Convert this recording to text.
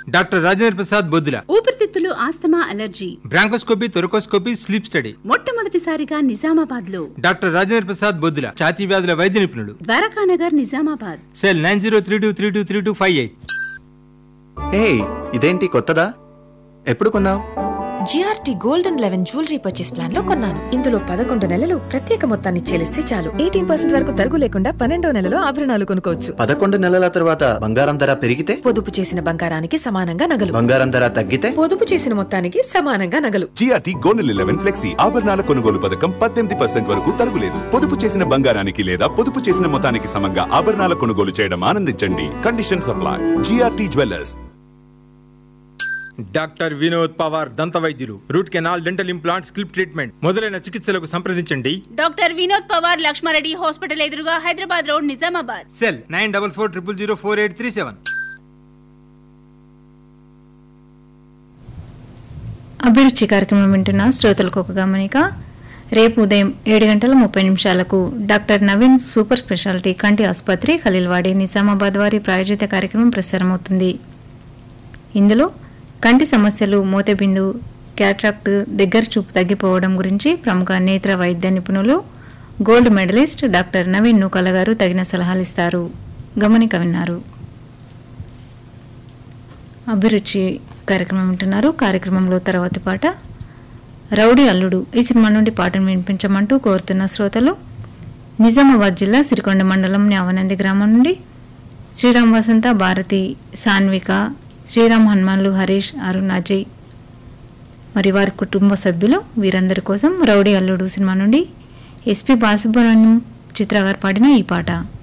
doctor Rajendra Prasad Boddula ఊపిరితిత్తులు asthma allergy bronchoscopy thoracoscopy sleep study మొట్టమొదటిసారిగా నిజామాబాద్ లో డాక్టర్ రాజేంద్ర ప్రసాద్ బొద్దుల ఛాతీ వ్యాధుల వైద్య నిపుణుడు Dwarakanagar Nizamabad cell nine zero three two three two three two five eight hey ఇదేంటి కొత్తదా ఎప్పుడు కొన్నావు GRT gold and eleven jewellery purchase plan లో కొన్నాను ఇందులో పదకొండు నెలలు ప్రత్యేక మొత్తాన్ని చెల్లిస్తే చాలు ఎయిటీన్ పర్సెంట్ వరకు తరుగు లేకుండా పన్నెండో నెలలో ఆభరణాలు కొనుక్కోవచ్చు పదకొండు నెలల తర్వాత బంగారం ధర పెరిగితే పొదుపు చేసిన బంగారానికి సమానంగా నగలు బంగారం ధర తగ్గితే పొదుపు చేసిన మొత్తానికి సమానంగా నగలు జిఆర్టీ గోనెల్ ఎలెవెన్ ఫ్లెక్సీ ఆభరణాల కొనుగోలు పథకం పద్దెనిమిది పర్సెంట్ వరకు తరుగులేదు పొదుపు చేసిన బంగారానికి లేదా పొదుపు చేసిన మొత్తానికి సమంగా ఆభరణాల కొనుగోలు చేయడం ఆనందించండి conditions apply GRT jewellers doctor Vinod Pawar దంత వైద్యులు రూట్ కెనాల్ డెంటల్ ఇంప్లాంట్ స్కిల్ప్ ట్రీట్మెంట్ మొదలైన చికిత్సలకు సంప్రదించండి డాక్టర్ వినోద్ పవార్ లక్ష్మారెడ్డి హాస్పిటల్ ఎదురుగా Hyderabad road Nizamabad cell nine double four triple zero four eight three seven అభిరుచి కార్యక్రమం వింటున్న శ్రోతలకు ఒక గమనిక రేపు ఉదయం ఏడు గంటల ముప్పై నిమిషాలకు డాక్టర్ నవీన్ సూపర్ స్పెషాలిటీ కంటి ఆసుపత్రి ఖలీల్వాడి నిజామాబాద్ వారి ప్రాయోజిత కార్యక్రమం ప్రసారమవుతుంది ఇందులో కంటి సమస్యలు మూతబిందు క్యాట్రాక్ట్ దగ్గర చూపు తగ్గిపోవడం గురించి ప్రముఖ నేత్ర వైద్య నిపుణులు gold medallist doctor Naveen Nukala garu తగిన సలహాలు ఇస్తారు గమనిక విన్నారు అభిరుచి కార్యక్రమం వింటున్నారు కార్యక్రమంలో తర్వాతి పాట రౌడీ అల్లుడు ఈ సినిమా నుండి పాటను వినిపించమంటూ కోరుతున్న శ్రోతలు నిజామాబాద్ జిల్లా సిరికొండ మండలం న్యావనంది గ్రామం నుండి శ్రీరామ్ వసంత భారతి సాన్విక శ్రీరామ్ హనుమాన్లు హరీష్ అరుణ్ అజయ్ మరి వారి కుటుంబ సభ్యులు వీరందరి కోసం రౌడీ అల్లుడు సినిమా నుండి ఎస్పి బాలసుబ్రహ్మణ్యం చిత్ర గారు పాడిన ఈ పాట